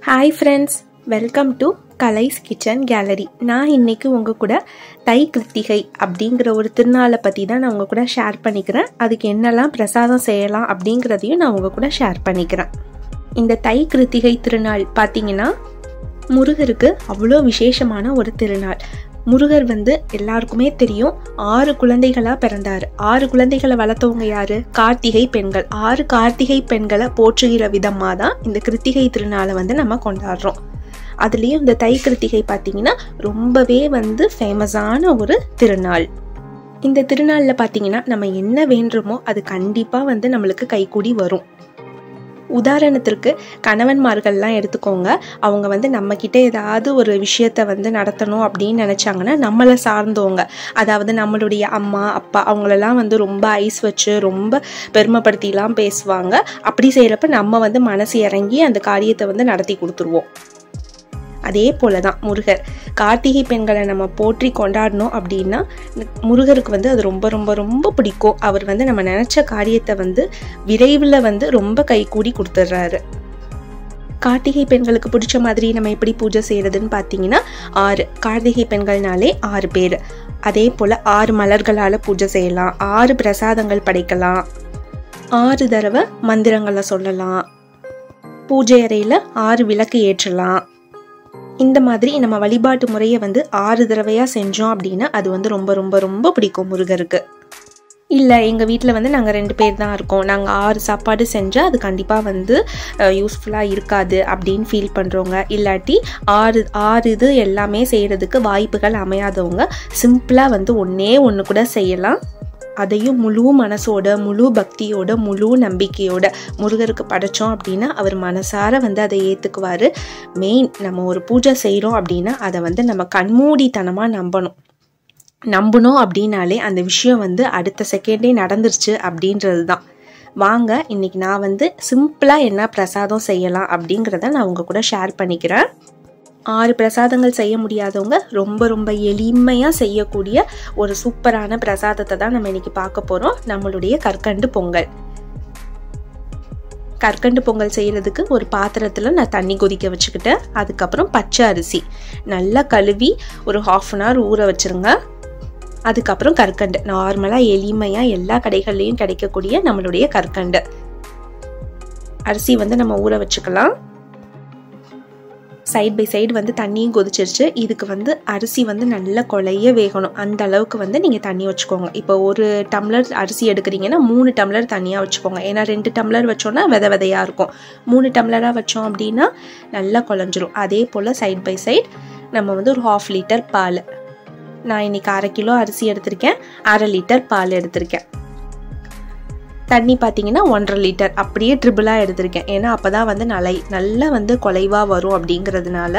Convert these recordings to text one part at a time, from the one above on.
Hi friends welcome to Kalai's kitchen gallery நான் இன்னைக்கு உங்கள் கூட தை கிருத்திகை அப்படிங்கிற ஒரு திருநாளை பற்றி தான் நான் உங்கள் கூட ஷேர் பண்ணிக்கிறேன் அதுக்கு என்னெல்லாம் பிரசாதம் செய்யலாம் அப்படிங்கிறதையும் நான் உங்கள் கூட ஷேர் பண்ணிக்கிறேன் இந்த தை கிருத்திகை திருநாள் பார்த்தீங்கன்னா முருகருக்கு அவ்வளோ விசேஷமான ஒரு திருநாள் முருகர் வந்து எல்லாருக்குமே தெரியும் ஆறு குழந்தைகளா பிறந்தாரு ஆறு குழந்தைகளை வளர்த்தவங்க யாரு கார்த்திகை பெண்கள் ஆறு கார்த்திகை பெண்களை போற்றுகிற விதமா தான் இந்த கிருத்திகை திருநாளை வந்து நம்ம கொண்டாடுறோம் அதுலேயும் இந்த தை கிருத்திகை பார்த்தீங்கன்னா ரொம்பவே வந்து ஃபேமஸான ஒரு திருநாள் இந்த திருநாளில் பார்த்தீங்கன்னா நம்ம என்ன வேண்டுமோ அது கண்டிப்பாக வந்து நம்மளுக்கு கைகூடி வரும் உதாரணத்திற்கு கணவன்மார்கள்லாம் எடுத்துக்கோங்க அவங்க வந்து நம்மக்கிட்ட ஏதாவது ஒரு விஷயத்த வந்து நடத்தணும் அப்படின்னு நினச்சாங்கன்னா நம்மளை சார்ந்தவங்க அதாவது நம்மளுடைய அம்மா அப்பா அவங்களெல்லாம் வந்து ரொம்ப ஐஸ் வச்சு ரொம்ப பெருமைப்படுத்திலாம் பேசுவாங்க அப்படி செய்கிறப்ப நம்ம வந்து மனசு இறங்கி அந்த காரியத்தை வந்து நடத்தி கொடுத்துருவோம் அதே போல தான் முருகர் கார்த்திகை பெண்களை நம்ம போற்றி கொண்டாடணும் அப்படின்னா முருகருக்கு வந்து அது ரொம்ப ரொம்ப ரொம்ப பிடிக்கும் அவர் வந்து நம்ம நினச்ச காரியத்தை வந்து விரைவில் வந்து ரொம்ப கைகூடி கொடுத்துட்றாரு கார்த்திகை பெண்களுக்கு பிடிச்ச மாதிரி நம்ம எப்படி பூஜை செய்யறதுன்னு பார்த்தீங்கன்னா ஆறு கார்த்திகை பெண்கள்னாலே ஆறு பேர் அதே போல் ஆறு மலர்களால் பூஜை செய்யலாம் ஆறு பிரசாதங்கள் படைக்கலாம் ஆறு தடவை மந்திரங்களை சொல்லலாம் பூஜை அறையில் ஆறு விளக்கு ஏற்றலாம் இந்த மாதிரி நம்ம வழிபாட்டு முறையை வந்து ஆறு தடவையாக செஞ்சோம் அப்படின்னா அது வந்து ரொம்ப ரொம்ப ரொம்ப பிடிக்கும் முருகருக்கு இல்லை எங்கள் வீட்டில் வந்து நாங்கள் ரெண்டு பேர் தான் இருக்கோம் நாங்கள் ஆறு சாப்பாடு செஞ்சால் அது கண்டிப்பாக வந்து யூஸ்ஃபுல்லாக இருக்காது அப்படின்னு ஃபீல் பண்ணுறவங்க இல்லாட்டி ஆறு ஆறு இது எல்லாமே செய்கிறதுக்கு வாய்ப்புகள் அமையாதவங்க சிம்பிளாக வந்து ஒன்றே ஒன்று கூட செய்யலாம் அதையும் முழு மனசோட முழு பக்தியோட முழு நம்பிக்கையோட முருகருக்கு படைச்சோம் அப்படின்னா அவர் மனசார வந்து அதை ஏற்றுக்குவார் மெயின் நம்ம ஒரு பூஜை செய்கிறோம் அப்படின்னா அதை வந்து நம்ம கண்மூடித்தனமாக நம்பணும் நம்பணும் அப்படின்னாலே அந்த விஷயம் வந்து அடுத்த செகண்டே நடந்துருச்சு அப்படின்றது தான் வாங்க இன்னைக்கு நான் வந்து சிம்பிளாக என்ன பிரசாதம் செய்யலாம் அப்படிங்கிறத நான் உங்கள் கூட ஷேர் பண்ணிக்கிறேன் ஆறு பிரசாதங்கள் செய்ய முடியாதவங்க ரொம்ப ரொம்ப எளிமையாக செய்யக்கூடிய ஒரு சூப்பரான பிரசாதத்தை தான் நம்ம இன்னைக்கு பார்க்க போகிறோம் நம்மளுடைய கற்கண்டு பொங்கல் கற்கண்டு பொங்கல் செய்கிறதுக்கு ஒரு பாத்திரத்தில் நான் தண்ணி கொதிக்க வச்சுக்கிட்டேன் அதுக்கப்புறம் பச்சை அரிசி நல்லா கழுவி ஒரு ஹாஃப் அன் ஹவர் ஊற வச்சுருங்க அதுக்கப்புறம் கற்கண்டு நார்மலாக எளிமையாக எல்லா கடைகள்லையும் கிடைக்கக்கூடிய நம்மளுடைய கற்கண்டு அரிசி வந்து நம்ம ஊற வச்சுக்கலாம் சைட் பை சைடு வந்து தண்ணியும் கொதிச்சிருச்சு இதுக்கு வந்து அரிசி வந்து நல்லா கொலைய வேகணும் அந்த அளவுக்கு வந்து நீங்கள் தண்ணி வச்சுக்கோங்க இப்போ ஒரு டம்ளர் அரிசி எடுக்கிறீங்கன்னா மூணு டம்ளர் தண்ணியாக வச்சுக்கோங்க ஏன்னா ரெண்டு டம்ளர் வச்சோன்னா வித விதையாக இருக்கும் மூணு டம்ளராக வச்சோம் அப்படின்னா நல்லா குழஞ்சிரும் அதே போல் சைட் பை சைட் நம்ம வந்து ஒரு ஹாஃப் லிட்டர் பால் நான் இன்னைக்கு அரை கிலோ அரிசி எடுத்திருக்கேன் அரை லிட்டர் பால் எடுத்திருக்கேன் தண்ணி பார்த்தீங்கன்னா ஒன்றரை லிட்டர் அப்படியே ட்ரிபிளாக எடுத்திருக்கேன் ஏன்னா அப்போ தான் வந்து நலை நல்லா வந்து குலைவாக வரும் அப்படிங்கிறதுனால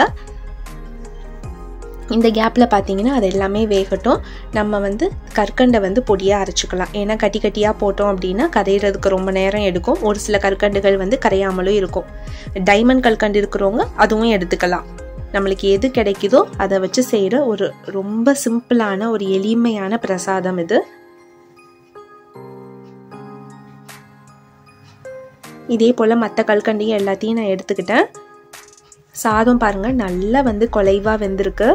இந்த கேப்பில் பார்த்தீங்கன்னா அது எல்லாமே வேகட்டும் நம்ம வந்து கற்கண்டை வந்து பொடியாக அரைச்சிக்கலாம் ஏன்னா கட்டி கட்டியாக போட்டோம் அப்படின்னா கரையிறதுக்கு ரொம்ப நேரம் எடுக்கும் ஒரு சில கற்கண்டுகள் வந்து கரையாமலும் இருக்கும் டைமண்ட் கற்கண்டு இருக்கிறவங்க அதுவும் எடுத்துக்கலாம் நம்மளுக்கு எது கிடைக்குதோ அதை வச்சு செய்கிற ஒரு ரொம்ப சிம்பிளான ஒரு எளிமையான பிரசாதம் இது இதே போல் மற்ற கல்கண்டையும் எல்லாத்தையும் நான் எடுத்துக்கிட்டேன் சாதம் பாருங்கள் நல்லா வந்து குலைவாக வெந்திருக்கு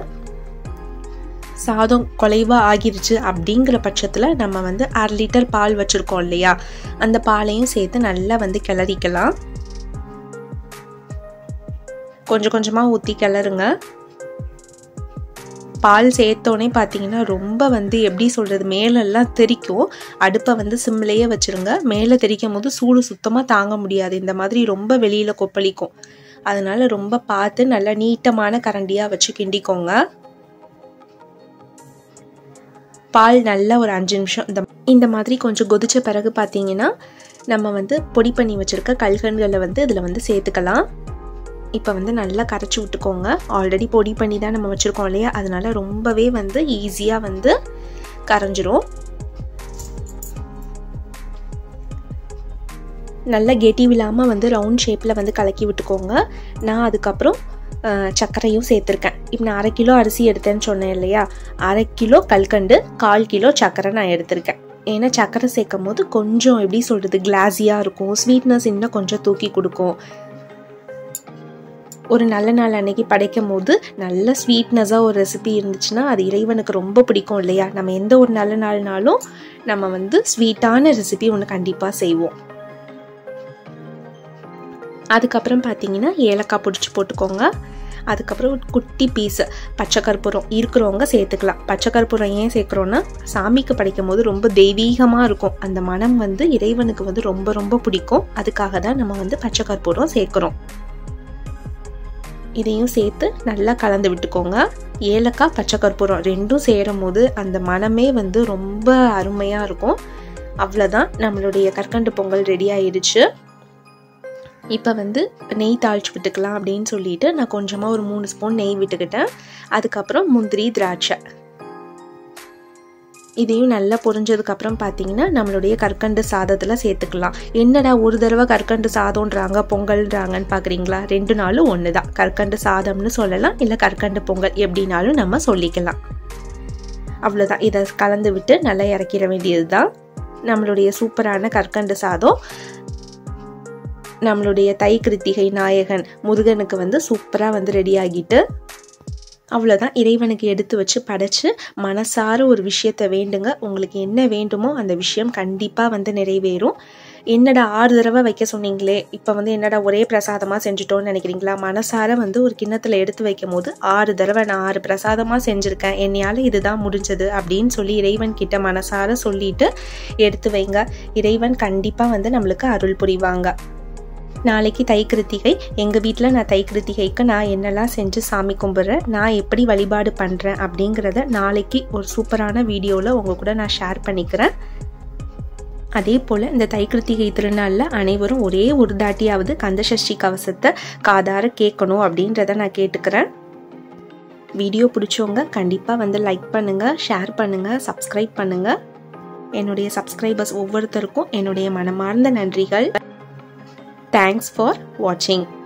சாதம் குலைவாக ஆகிருச்சு அப்படிங்கிற பட்சத்தில் நம்ம வந்து அரை லிட்டர் பால் வச்சுருக்கோம் இல்லையா அந்த பாலையும் சேர்த்து நல்லா வந்து கிளறிக்கலாம் கொஞ்சம் கொஞ்சமாக ஊற்றி கிளறுங்க பால் சேர்த்தோன்னே பார்த்தீங்கன்னா ரொம்ப வந்து எப்படி சொல்கிறது மேலெல்லாம் தெரிக்கும் அடுப்பை வந்து சிம்லேயே வச்சுருங்க மேலே தெரிக்கும் போது சூடு சுத்தமாக தாங்க முடியாது இந்த மாதிரி ரொம்ப வெளியில் கொப்பளிக்கும் அதனால ரொம்ப பார்த்து நல்லா நீட்டமான கரண்டியாக வச்சு கிண்டிக்கோங்க பால் நல்லா ஒரு அஞ்சு நிமிஷம் இந்த இந்த மாதிரி கொஞ்சம் கொதிச்ச பிறகு பார்த்தீங்கன்னா நம்ம வந்து பொடி பண்ணி வச்சுருக்க கல்கண்களை வந்து இதில் வந்து சேர்த்துக்கலாம் இப்போ வந்து நல்லா கரைச்சி விட்டுக்கோங்க ஆல்ரெடி பொடி பண்ணி தான் நம்ம வச்சுருக்கோம் இல்லையா அதனால ரொம்பவே வந்து ஈஸியாக வந்து கரைஞ்சிரும் நல்ல கெட்டி விழாமல் வந்து ரவுண்ட் ஷேப்பில் வந்து கலக்கி விட்டுக்கோங்க நான் அதுக்கப்புறம் சர்க்கரையும் சேர்த்துருக்கேன் இப்போ நான் அரை கிலோ அரிசி எடுத்தேன்னு சொன்னேன் இல்லையா அரை கிலோ கல்கண்டு கால் கிலோ சர்க்கரை நான் எடுத்திருக்கேன் ஏன்னா சர்க்கரை சேர்க்கும் போது கொஞ்சம் எப்படி சொல்கிறது கிளாஸியாக இருக்கும் ஸ்வீட்னஸ் இன்னும் கொஞ்சம் தூக்கி கொடுக்கும் ஒரு நல்ல நாள் அன்னைக்கு படைக்கும் போது நல்ல ஸ்வீட்னஸாக ஒரு ரெசிபி இருந்துச்சுன்னா அது இறைவனுக்கு ரொம்ப பிடிக்கும் இல்லையா நம்ம எந்த ஒரு நல்ல நாள்னாலும் நம்ம வந்து ஸ்வீட்டான ரெசிபி ஒன்று கண்டிப்பாக செய்வோம் அதுக்கப்புறம் பார்த்தீங்கன்னா ஏலக்காய் பிடிச்சி போட்டுக்கோங்க அதுக்கப்புறம் ஒரு குட்டி பீஸு பச்சை கற்பூரம் இருக்கிறவங்க சேர்த்துக்கலாம் பச்சை கற்பூரம் ஏன் சேர்க்குறோன்னா சாமிக்கு படைக்கும் போது ரொம்ப தெய்வீகமாக இருக்கும் அந்த மனம் வந்து இறைவனுக்கு வந்து ரொம்ப ரொம்ப பிடிக்கும் அதுக்காக தான் நம்ம வந்து பச்சை கற்பூரம் சேர்க்குறோம் இதையும் சேர்த்து நல்லா கலந்து விட்டுக்கோங்க ஏலக்காய் பச்சை கற்பூரம் ரெண்டும் சேரும் போது அந்த மனமே வந்து ரொம்ப அருமையாக இருக்கும் அவ்வளோதான் நம்மளுடைய கற்கண்டு பொங்கல் ரெடி ஆயிடுச்சு இப்போ வந்து நெய் தாளிச்சு விட்டுக்கலாம் அப்படின்னு சொல்லிட்டு நான் கொஞ்சமாக ஒரு மூணு ஸ்பூன் நெய் விட்டுக்கிட்டேன் அதுக்கப்புறம் முந்திரி திராட்சை இதையும் நல்லா பொரிஞ்சதுக்கப்புறம் பார்த்தீங்கன்னா நம்மளுடைய கற்கண்டு சாதத்தில் சேர்த்துக்கலாம் என்னடா ஒரு தடவை கற்கண்டு சாதம்ன்றாங்க பொங்கல்ன்றாங்கன்னு பார்க்குறீங்களா ரெண்டு நாளும் ஒன்று தான் கற்கண்டு சாதம்னு சொல்லலாம் இல்லை கற்கண்டு பொங்கல் எப்படினாலும் நம்ம சொல்லிக்கலாம் அவ்வளோதான் இதை கலந்து விட்டு நல்லா இறக்கிற வேண்டியது தான் நம்மளுடைய சூப்பரான கற்கண்டு சாதம் நம்மளுடைய தை கிருத்திகை நாயகன் முருகனுக்கு வந்து சூப்பராக வந்து ரெடி ஆகிட்டு அவ்வளோதான் இறைவனுக்கு எடுத்து வச்சு படைச்சு மனசார ஒரு விஷயத்த வேண்டுங்க உங்களுக்கு என்ன வேண்டுமோ அந்த விஷயம் கண்டிப்பாக வந்து நிறைவேறும் என்னடா ஆறு தடவை வைக்க சொன்னீங்களே இப்போ வந்து என்னடா ஒரே பிரசாதமாக செஞ்சுட்டோன்னு நினைக்கிறீங்களா மனசார வந்து ஒரு கிண்ணத்தில் எடுத்து வைக்கும் போது ஆறு தடவை நான் ஆறு பிரசாதமாக செஞ்சுருக்கேன் என்னையால் இதுதான் முடிஞ்சது அப்படின்னு சொல்லி இறைவன் கிட்ட மனசார சொல்லிட்டு எடுத்து வைங்க இறைவன் கண்டிப்பாக வந்து நம்மளுக்கு அருள் புரிவாங்க நாளைக்கு தை கிருத்திகை எங்கள் வீட்டில் நான் தை கிருத்திகைக்கு நான் என்னெல்லாம் செஞ்சு சாமி கும்பிட்றேன் நான் எப்படி வழிபாடு பண்ணுறேன் அப்படிங்கிறத நாளைக்கு ஒரு சூப்பரான வீடியோவில் உங்கள் கூட நான் ஷேர் பண்ணிக்கிறேன் அதே போல் இந்த தை கிருத்திகை திருநாளில் அனைவரும் ஒரே ஒரு தாட்டியாவது கந்தசஷ்டி கவசத்தை காதார கேட்கணும் அப்படின்றத நான் கேட்டுக்கிறேன் வீடியோ பிடிச்சவங்க கண்டிப்பாக வந்து லைக் பண்ணுங்கள் ஷேர் பண்ணுங்கள் சப்ஸ்கிரைப் பண்ணுங்கள் என்னுடைய சப்ஸ்கிரைபர்ஸ் ஒவ்வொருத்தருக்கும் என்னுடைய மனமார்ந்த நன்றிகள் Thanks for watching.